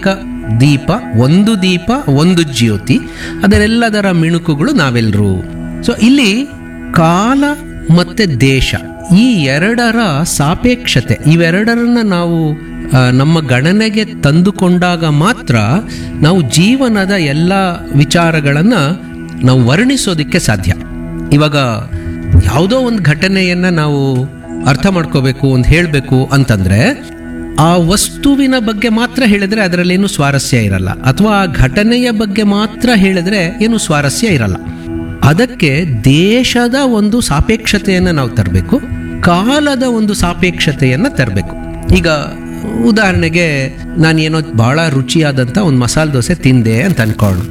ದೀಪ ಒಂದು ದೀಪ ಒಂದು ಜ್ಯೋತಿ ಅದರೆಲ್ಲದರ ಮಿಣುಕುಗಳು ನಾವೆಲ್ಲರೂ ಸೊ ಇಲ್ಲಿ ಕಾಲ ಮತ್ತೆ ದೇಶ ಈ ಎರಡರ ಸಾಪೇಕ್ಷತೆ ಇವೆರಡರನ್ನ ನಾವು ಆ, ನಮ್ಮ ಗಣನೆಗೆ ತಂದುಕೊಂಡಾಗ ಮಾತ್ರ ನಾವು ಜೀವನದ ಎಲ್ಲ ವಿಚಾರಗಳನ್ನ ನಾವು ವರ್ಣಿಸೋದಕ್ಕೆ ಸಾಧ್ಯ ಇವಾಗ ಯಾವುದೋ ಒಂದು ಘಟನೆಯನ್ನ ನಾವು ಅರ್ಥ ಮಾಡ್ಕೋಬೇಕು ಅಂತ ಹೇಳಬೇಕು ಅಂತಂದ್ರೆ ಆ ವಸ್ತುವಿನ ಬಗ್ಗೆ ಮಾತ್ರ ಹೇಳಿದ್ರೆ ಅದರಲ್ಲೇನು ಸ್ವಾರಸ್ಯ ಇರಲ್ಲ ಅಥವಾ ಆ ಘಟನೆಯ ಬಗ್ಗೆ ಮಾತ್ರ ಹೇಳಿದ್ರೆ ಏನು ಸ್ವಾರಸ್ಯ ಇರಲ್ಲ ಅದಕ್ಕೆ ದೇಶದ ಒಂದು ಸಾಪೇಕ್ಷತೆಯನ್ನು ನಾವು ತರಬೇಕು ಕಾಲದ ಒಂದು ಸಾಪೇಕ್ಷತೆಯನ್ನು ತರಬೇಕು ಈಗ ಉದಾಹರಣೆಗೆ ನಾನು ಏನೋ ಬಹಳ ರುಚಿಯಾದಂಥ ಒಂದು ಮಸಾಲೆ ದೋಸೆ ತಿಂದೆ ಅಂತ ಅನ್ಕೊಳ್ಳೋಣ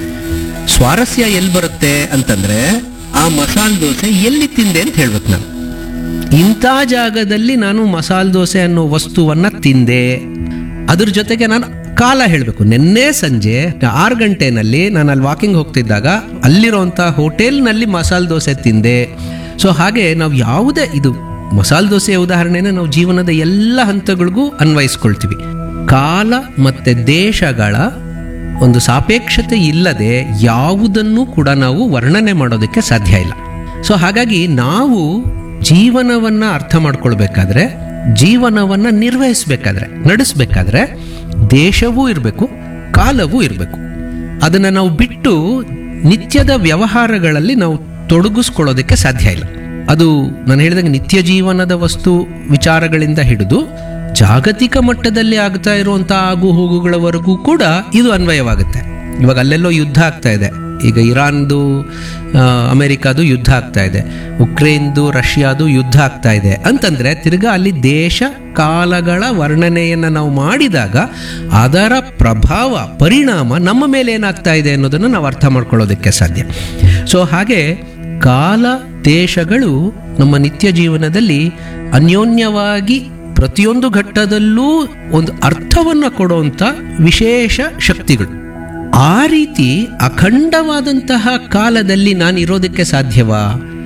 ಸ್ವಾರಸ್ಯ ಎಲ್ಲಿ ಬರುತ್ತೆ ಅಂತಂದ್ರೆ ಆ ಮಸಾಲೆ ದೋಸೆ ಎಲ್ಲಿ ತಿಂದೆ ಅಂತ ಹೇಳ್ಬೇಕು ನಾನು ಇಂಥ ಜಾಗದಲ್ಲಿ ನಾನು ಮಸಾಲೆ ದೋಸೆ ಅನ್ನೋ ವಸ್ತುವನ್ನ ತಿಂದೆ ಅದ್ರ ಜೊತೆಗೆ ನಾನು ಕಾಲ ಹೇಳಬೇಕು ನಿನ್ನೆ ಸಂಜೆ ಆರು ಗಂಟೆನಲ್ಲಿ ನಾನು ಅಲ್ಲಿ ವಾಕಿಂಗ್ ಹೋಗ್ತಿದ್ದಾಗ ಅಲ್ಲಿರೋಂಥ ಹೋಟೆಲ್ನಲ್ಲಿ ಮಸಾಲೆ ದೋಸೆ ತಿಂದೆ ಸೊ ಹಾಗೆ ನಾವು ಯಾವುದೇ ಇದು ಮಸಾಲೆ ದೋಸೆಯ ಉದಾಹರಣೆನ ನಾವು ಜೀವನದ ಎಲ್ಲ ಹಂತಗಳಿಗೂ ಅನ್ವಯಿಸ್ಕೊಳ್ತೀವಿ ಕಾಲ ಮತ್ತೆ ದೇಶಗಳ ಒಂದು ಸಾಪೇಕ್ಷತೆ ಇಲ್ಲದೆ ಯಾವುದನ್ನು ಕೂಡ ನಾವು ವರ್ಣನೆ ಮಾಡೋದಕ್ಕೆ ಸಾಧ್ಯ ಇಲ್ಲ ಸೊ ಹಾಗಾಗಿ ನಾವು ಜೀವನವನ್ನ ಅರ್ಥ ಮಾಡ್ಕೊಳ್ಬೇಕಾದ್ರೆ ಜೀವನವನ್ನ ನಿರ್ವಹಿಸಬೇಕಾದ್ರೆ ನಡೆಸಬೇಕಾದ್ರೆ ದೇಶವೂ ಇರಬೇಕು ಕಾಲವೂ ಇರಬೇಕು ಅದನ್ನು ನಾವು ಬಿಟ್ಟು ನಿತ್ಯದ ವ್ಯವಹಾರಗಳಲ್ಲಿ ನಾವು ತೊಡಗಿಸ್ಕೊಳ್ಳೋದಕ್ಕೆ ಸಾಧ್ಯ ಇಲ್ಲ ಅದು ನಾನು ಹೇಳಿದಂಗೆ ನಿತ್ಯ ಜೀವನದ ವಸ್ತು ವಿಚಾರಗಳಿಂದ ಹಿಡಿದು ಜಾಗತಿಕ ಮಟ್ಟದಲ್ಲಿ ಆಗ್ತಾ ಇರುವಂಥ ಆಗು ಹೋಗುಗಳವರೆಗೂ ಕೂಡ ಇದು ಅನ್ವಯವಾಗುತ್ತೆ ಇವಾಗ ಅಲ್ಲೆಲ್ಲೋ ಯುದ್ಧ ಆಗ್ತಾ ಇದೆ ಈಗ ಇರಾನ್ದು ಆ, ಅಮೆರಿಕಾದು ಯುದ್ಧ ಆಗ್ತಾ ಇದೆ ಉಕ್ರೇನ್ದು ರಷ್ಯಾದು ಯುದ್ಧ ಆಗ್ತಾ ಇದೆ ಅಂತಂದ್ರೆ ತಿರ್ಗಾ ಅಲ್ಲಿ ದೇಶ ಕಾಲಗಳ ವರ್ಣನೆಯನ್ನು ನಾವು ಮಾಡಿದಾಗ ಅದರ ಪ್ರಭಾವ ಪರಿಣಾಮ ನಮ್ಮ ಮೇಲೆ ಏನಾಗ್ತಾ ಇದೆ ಅನ್ನೋದನ್ನು ನಾವು ಅರ್ಥ ಮಾಡ್ಕೊಳ್ಳೋದಕ್ಕೆ ಸಾಧ್ಯ ಸೊ ಹಾಗೆ ಕಾಲ ದೇಶಗಳು ನಮ್ಮ ನಿತ್ಯ ಜೀವನದಲ್ಲಿ ಅನ್ಯೋನ್ಯವಾಗಿ ಪ್ರತಿಯೊಂದು ಘಟ್ಟದಲ್ಲೂ ಒಂದು ಅರ್ಥವನ್ನು ಕೊಡುವಂಥ ವಿಶೇಷ ಶಕ್ತಿಗಳು ಆ ರೀತಿ ಅಖಂಡವಾದಂತಹ ಕಾಲದಲ್ಲಿ ನಾನು ಇರೋದಕ್ಕೆ ಸಾಧ್ಯವಾ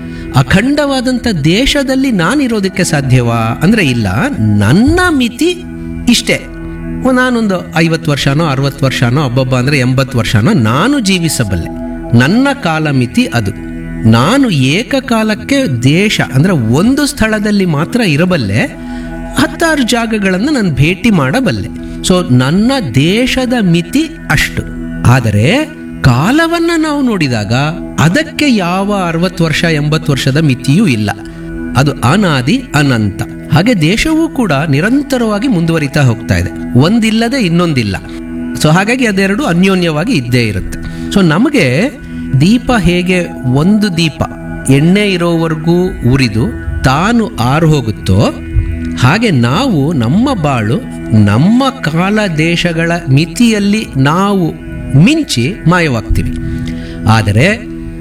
ಅಖಂಡವಾದಂಥ ದೇಶದಲ್ಲಿ ನಾನು ಇರೋದಕ್ಕೆ ಸಾಧ್ಯವಾ ಅಂದರೆ ಇಲ್ಲ ನನ್ನ ಮಿತಿ ಇಷ್ಟೇ ನಾನೊಂದು ಐವತ್ತು ವರ್ಷನೋ ಅರವತ್ತು ವರ್ಷನೋ ಅಬ್ಬಬ್ಬ ಅಂದರೆ ಎಂಬತ್ತು ವರ್ಷನೋ ನಾನು ಜೀವಿಸಬಲ್ಲೆ ನನ್ನ ಕಾಲ ಮಿತಿ ಅದು ನಾನು ಏಕಕಾಲಕ್ಕೆ ದೇಶ ಅಂದರೆ ಒಂದು ಸ್ಥಳದಲ್ಲಿ ಮಾತ್ರ ಇರಬಲ್ಲೆ ಹತ್ತಾರು ಜಾಗಗಳನ್ನು ನಾನು ಭೇಟಿ ಮಾಡಬಲ್ಲೆ ಸೊ ನನ್ನ ದೇಶದ ಮಿತಿ ಅಷ್ಟು ಆದರೆ ಕಾಲವನ್ನ ನಾವು ನೋಡಿದಾಗ ಅದಕ್ಕೆ ಯಾವ ಅರವತ್ತು ವರ್ಷ ಎಂಬತ್ತು ವರ್ಷದ ಮಿತಿಯೂ ಇಲ್ಲ ಅದು ಅನಾದಿ ಅನಂತ ಹಾಗೆ ದೇಶವೂ ಕೂಡ ನಿರಂತರವಾಗಿ ಮುಂದುವರಿತಾ ಹೋಗ್ತಾ ಇದೆ ಒಂದಿಲ್ಲದೆ ಇನ್ನೊಂದಿಲ್ಲ ಸೊ ಹಾಗಾಗಿ ಅದೆರಡು ಅನ್ಯೋನ್ಯವಾಗಿ ಇದ್ದೇ ಇರುತ್ತೆ ಸೊ ನಮಗೆ ದೀಪ ಹೇಗೆ ಒಂದು ದೀಪ ಎಣ್ಣೆ ಇರೋವರೆಗೂ ಉರಿದು ತಾನು ಆರು ಹೋಗುತ್ತೋ ಹಾಗೆ ನಾವು ನಮ್ಮ ಬಾಳು ನಮ್ಮ ಕಾಲ ದೇಶಗಳ ಮಿತಿಯಲ್ಲಿ ನಾವು ಮಿಂಚಿ ಮಾಯವಾಗ್ತೀವಿ ಆದರೆ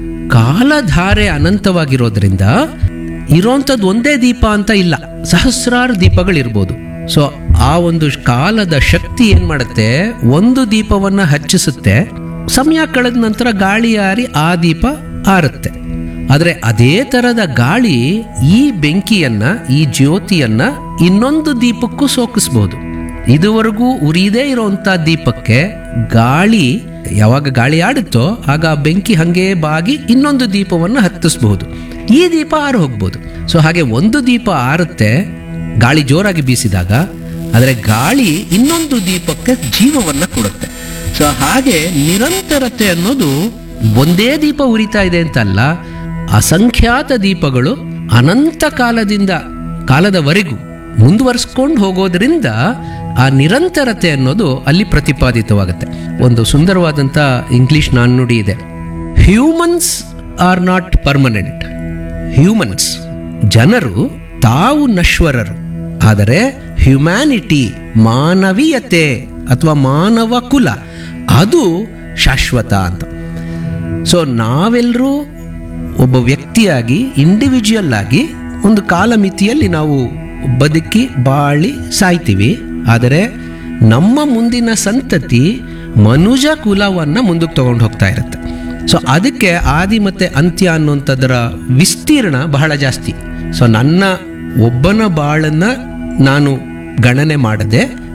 ಕಾಲಧಾರೆ ಅನಂತವಾಗಿರೋದ್ರಿಂದ ಇರೋಂಥದ್ದು ಒಂದೇ ದೀಪ ಅಂತ ಇಲ್ಲ ಸಹಸ್ರಾರು ದೀಪಗಳಿರ್ಬೋದು ಸೊ ಆ ಒಂದು ಕಾಲದ ಶಕ್ತಿ ಏನ್ ಮಾಡುತ್ತೆ ಒಂದು ದೀಪವನ್ನ ಹಚ್ಚಿಸುತ್ತೆ ಸಮಯ ಕಳೆದ ನಂತರ ಗಾಳಿ ಆರಿ ಆ ದೀಪ ಆರುತ್ತೆ ಆದರೆ ಅದೇ ತರದ ಗಾಳಿ ಈ ಬೆಂಕಿಯನ್ನ ಈ ಜ್ಯೋತಿಯನ್ನ ಇನ್ನೊಂದು ದೀಪಕ್ಕೂ ಸೋಕಿಸ್ಬೋದು ಇದುವರೆಗೂ ಉರಿಯದೇ ಇರುವಂತ ದೀಪಕ್ಕೆ ಗಾಳಿ ಯಾವಾಗ ಗಾಳಿ ಆಡುತ್ತೋ ಆಗ ಆ ಬೆಂಕಿ ಹಂಗೆ ಬಾಗಿ ಇನ್ನೊಂದು ದೀಪವನ್ನು ಹತ್ತಿಸಬಹುದು ಈ ದೀಪ ಆರು ಹೋಗ್ಬೋದು ಸೊ ಹಾಗೆ ಒಂದು ದೀಪ ಆರುತ್ತೆ ಗಾಳಿ ಜೋರಾಗಿ ಬೀಸಿದಾಗ ಆದರೆ ಗಾಳಿ ಇನ್ನೊಂದು ದೀಪಕ್ಕೆ ಜೀವವನ್ನ ಕೊಡುತ್ತೆ ಸೊ ಹಾಗೆ ನಿರಂತರತೆ ಅನ್ನೋದು ಒಂದೇ ದೀಪ ಉರಿತಾ ಇದೆ ಅಂತಲ್ಲ ಅಸಂಖ್ಯಾತ ದೀಪಗಳು ಅನಂತ ಕಾಲದಿಂದ ಕಾಲದವರೆಗೂ ಮುಂದುವರಿಸ್ಕೊಂಡು ಹೋಗೋದ್ರಿಂದ ಆ ನಿರಂತರತೆ ಅನ್ನೋದು ಅಲ್ಲಿ ಪ್ರತಿಪಾದಿತವಾಗುತ್ತೆ ಒಂದು ಸುಂದರವಾದಂಥ ಇಂಗ್ಲಿಷ್ ನಾಣ್ಣುಡಿ ಇದೆ humans are not permanent humans ಜನರು ತಾವು ನಶ್ವರರು ಆದರೆ ಹ್ಯುಮ್ಯಾನಿಟಿ ಮಾನವೀಯತೆ ಅಥವಾ ಮಾನವ ಕುಲ ಅದು ಶಾಶ್ವತ ಅಂತ ಸೊ ನಾವೆಲ್ಲರೂ ಒಬ್ಬ ವ್ಯಕ್ತಿಯಾಗಿ ಇಂಡಿವಿಜುವಲ್ ಆಗಿ ಒಂದು ಕಾಲಮಿತಿಯಲ್ಲಿ ನಾವು ಬದುಕಿ ಬಾಳಿ ಸಾಯ್ತೀವಿ ಆದರೆ ನಮ್ಮ ಮುಂದಿನ ಸಂತತಿ ಮನುಜ ಕುಲವನ್ನು ಮುಂದಕ್ಕೆ ತಗೊಂಡು ಹೋಗ್ತಾ ಇರುತ್ತೆ ಸೊ ಅದಕ್ಕೆ ಆದಿ ಮತ್ತೆ ಅಂತ್ಯ ಅನ್ನುವಂಥದ್ದರ ವಿಸ್ತೀರ್ಣ ಬಹಳ ಜಾಸ್ತಿ ಸೊ ನನ್ನ ಒಬ್ಬನ ಬಾಳನ್ನ ನಾನು ಗಣನೆ ಮಾಡದೆ